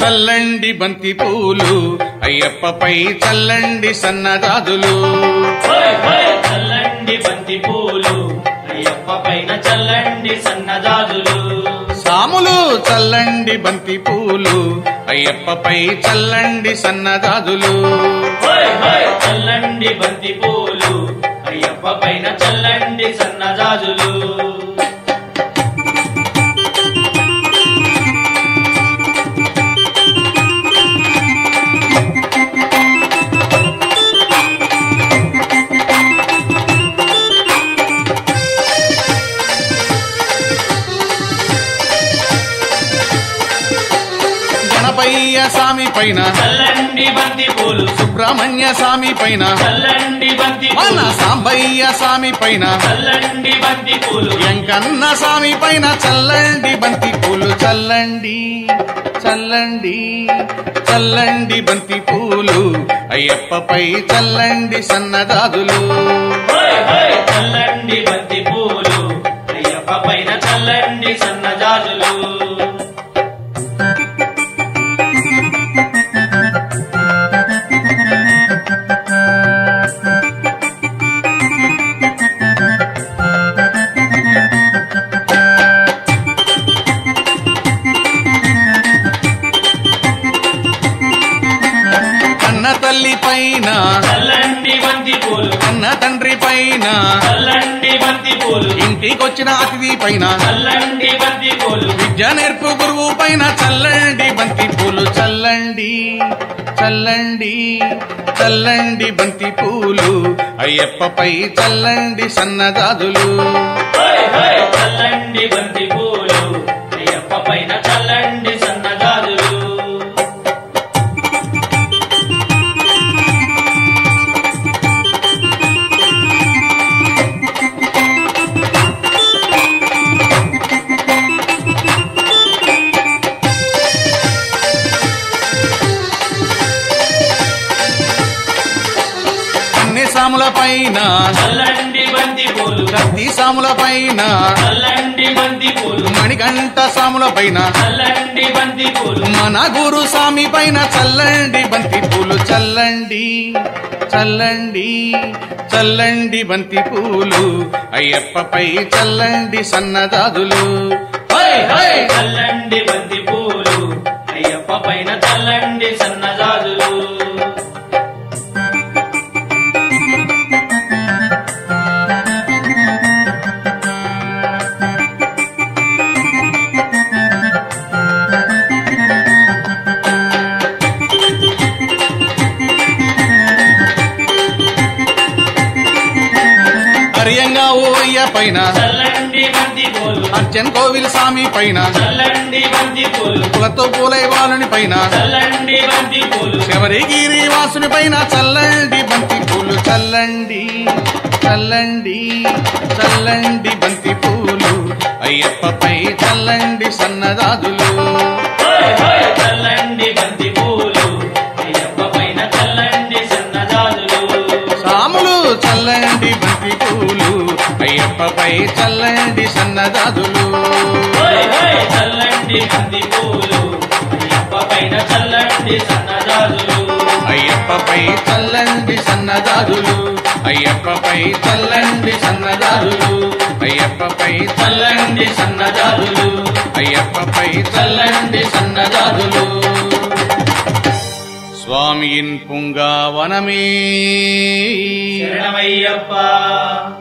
చల్లండి బంతి పూలు అయ్యప్పపై చల్లండి సన్నజాజులు హోయ్ హోయ్ చల్లండి బంతి పూలు అయ్యప్ప పైన చల్లండి సన్నజాజులు సాములు చల్లండి బంతి పూలు అయ్యప్పపై చల్లండి సన్నజాజులు హోయ్ హోయ్ చల్లండి బంతి పూలు అయ్యప్ప పైన చల్లండి సన్నజాజులు గణపయ్య స్వామి పైన చల్లండి బంతి పూలు సుబ్రహ్మణ్య స్వామి పైన చల్లండి బంతి మన పూలు సాంబయ్య స్వామి పైన చల్లండి బంతి పూలు వెంకన్న స్వామి పైన చల్లండి బంతి పూలు చల్లండి చల్లండి చల్లండి బంతి పూలు అయ్యప్పపై చల్లండి సన్నజాజులు హోయ్ హోయ్ చల్లండి బంతి పూలు అయ్యప్ప పైన చల్లండి సన్నజాజులు కన్న తల్లి పైన చల్లండి బంతి పూలు కన్న తండ్రి పైన చల్లండి బంతి పూలు ఇంటికొచ్చిన అతిథి పైన చల్లండి బంతి పూలు విద్య నేర్పు గురువు పైన చల్లండి బంతి పూలు చల్లండి చల్లండి చల్లండి బంతి పూలు అయ్యప్పపై చల్లండి సన్నజాజులు హోయ్ హోయ్ చల్లండి బంతి పూలు అయ్యప్ప పైన చల్లండి సన్నజాజులు అన్ని సాముల పైన చల్లండి బంతి పూలు కత్తి సాముల పైన చల్లండి బంతి పూలు మణికంఠ సాముల పైన చల్లండి బంతి పూలు మన గురు స్వామి పైన చల్లండి బంతి పూలు చల్లండి చల్లండి చల్లండి బంతి పూలు అయ్యప్పపై చల్లండి సన్నజాజులు హై హై చల్లండి బంతి పూలు అయ్యప్ప పైన చల్లండి సన్నజాజులు హరియంగా ఓ అయ్య పైన చల్లండి బంతి పూలు అర్జన్ కోవిల్ స్వామి పైన చల్లండి బంతి పూలు కులతో పూలై వాళ్ళని పైన చల్లండి బంతి పూలు శబరిగిరి వాసుని పైన చల్లండి బంతి పూలు చల్లండి చల్లండి చల్లండి బంతి పూలు అయ్యప్పపై చల్లండి సన్నజాజులు హోయ్ హోయ్ చల్లండి బంతి పూలు అయ్యప్ప పైన చల్లండి సన్నజాజులు సాములు చల్లండి బంతి పూలు అయ్యప్పపై చల్లండి సన్నజాజులు హోయ్ హోయ్ చల్లండి బంతి పూలు అయ్యప్ప పైన చల్లండి సన్నజాజులు అయ్యప్పపై చల్లండి సన్నజాజులు అయ్యప్పపై చల్లండి సన్నజాజులు అయ్యప్పపై చల్లండి సన్నజాజులు అయ్యప్పపై చల్లండి సన్నజాజులు స్వామియిన్ పుంగావనమే శరణమయ్యప్ప